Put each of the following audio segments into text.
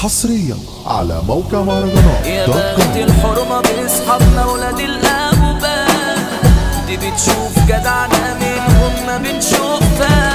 حصريا على موقع مهرجانات يا دوت بخت كوم الحرمة بأصحابنا ولاد الأبوبة دي بتشوف جدعنا منهم ما بنشوفها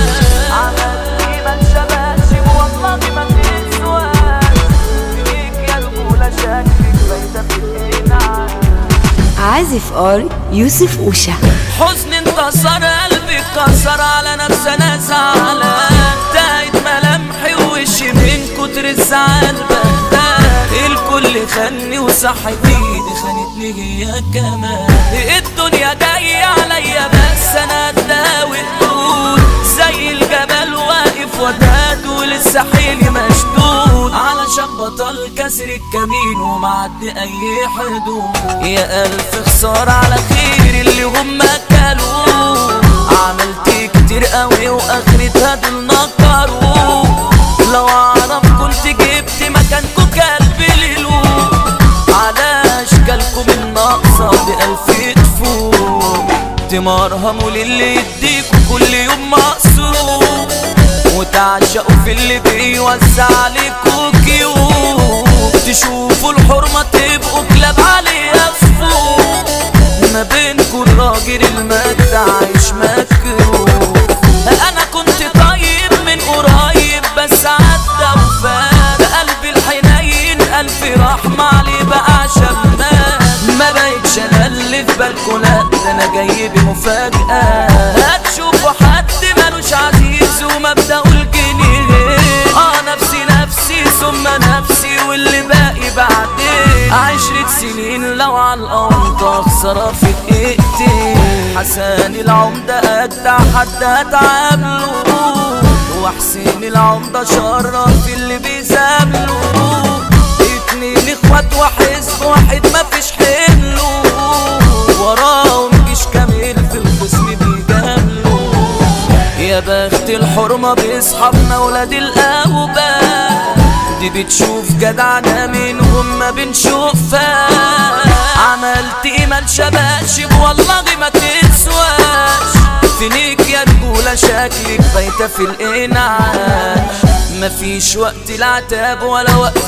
عملت ايه ما انشبهش والله ما تسواش فيك يا رجولة شكلك بايتة في القناع عازف ار يوسف اوشا حزن انتصر قلبي اتكسر على نفسي انا زعلان تايت ملامحي ووشي من كتر الزعل بهدان الكل خاني وصح ايدي خانتني هي كمان الدنيا جاية عليا بس انا اتداوي حدود زي الجبل واقف وداد ولسه حيلي مشدود علشان بطل كسر الكمين ومعدي اي حدود يا الف خسارة على خير اللي هم كلوه عملت كتير قوي واخرتها دول نكروا لو اعرف كنت جبت مكانكوا كلب ليلو على اشكالكم الناقصة بألف تفوق تمرهموا للي يديكوا كل يوم مقصود وتعشقوا في اللي بيوزع عليكوا كيوب تشوفوا الحرمة تبقوا كلاب عليها فوق ما بينكوا الراجل المجد عايش مكروه انا كنت طيب من قريب بس عدى وفات قلبي الحنين الف رحمة عليه بقى عشان مات ما بقتش انا اللي في بالكوا لا ده انا جاي بمفاجأة هتشوفوا حد ملوش عزيز ومبدأه الجنيه اه نفسي نفسي ثم نفسي واللي باقي بعدين عشرة سنين لو على الأرض أخسر في دقيقتين حسن العمدة أجدع حد هتعامله وحسين العمدة شرف اللي بيزامله اتنين اخوات وحزب واحد مفيش حمله وراهم جيش كامل في الخصم بيجامله يا بخت الحرمة بأصحابنا ولاد الأوبة دي بتشوف جدعنا منهم ما بنشوفها عملت ايه ما انشبهش والله ما تسواش فينيك يا رجولة شكلك بايتة في الانعاش مفيش وقت العتاب ولا وقت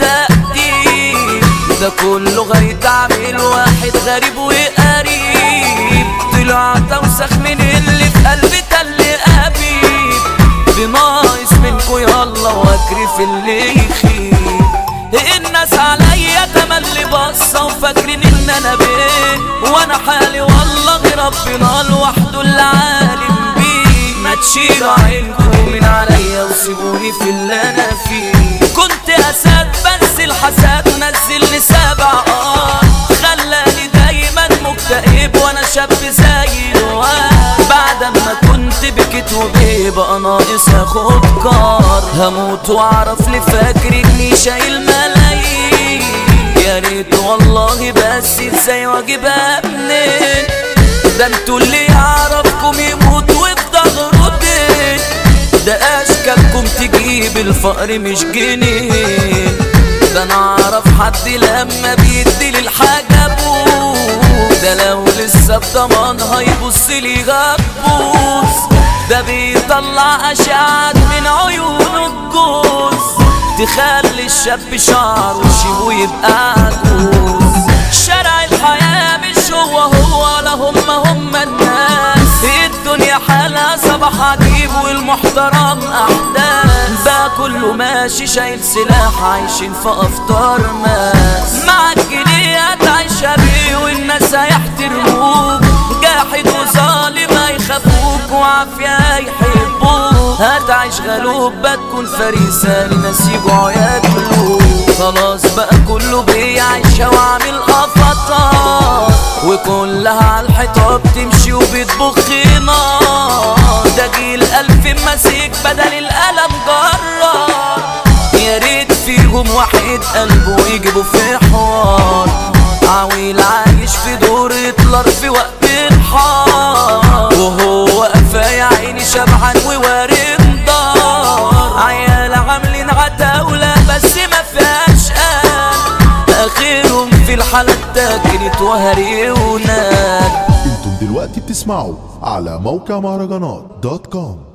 للتأديب ده كله غاية عامل واحد غريب وقريب طلع توسخ من اللي في قلبي تل قبيب بناقص منكو يلا واجري في اللي يخيب الناس عليا تملي بصة وفاكرين ان انا بيه وانا حالي والله ربنا لوحده اللي عالم بيه ما تشيلوا عينكم من عليا وسيبوني في اللي انا فيه كنت اسد بس الحسد نزلني سبع اه خلاني دايما مكتئب وانا شاب زي الواد بعد ما كنت بكيت وبيبقى ناقص اخد كار هموت واعرف لي فاكر اني شايل ملايين يا ريت والله بس ازاي واجيبها منين ده انتوا اللي يعرفكم يموت وفي ظهره دين ده اشكالكم تجيب الفقر مش جنيه ده انا اعرف حد لما بيدي للحاجة ابوه ده لو لسه بضمان هيبص لي غبوس ده بيطلع اشعات من عيونه الجوز تخلي الشاب شعره شيبه يبقى عجوز شارع الحياة مش هو هو ولا هم هم الناس الدنيا حالها صباح عجيب والمحترم أحداث بقى كله ماشي شايل سلاح عايشين في أفطار ماس مع الجنيه هتعيش بيه والناس هيحترموك جاحد وظالم هيخافوك وعافية هيحبوك هتعيش غلوب بتكون فريسة لناس يجوعوا ياكلوك خلاص بقى كله بيعيشها وعامل قفطات وكلها على الحيطة بتمشي وبتبخ نار ده جيل ألف مسيك بدل القلم جرار يا ريت فيهم واحد قلبه يجيبه في حوار عويل عايش في دور هتلر في وقت الحار وهو قفا يا عيني شبعان ووارم دار عيال عاملين عتاولة بس ما فيهاش قال اخرهم في الحالة اتاكلت وهري ونال انتم دلوقتي بتسمعوا على موقع مهرجانات دوت كوم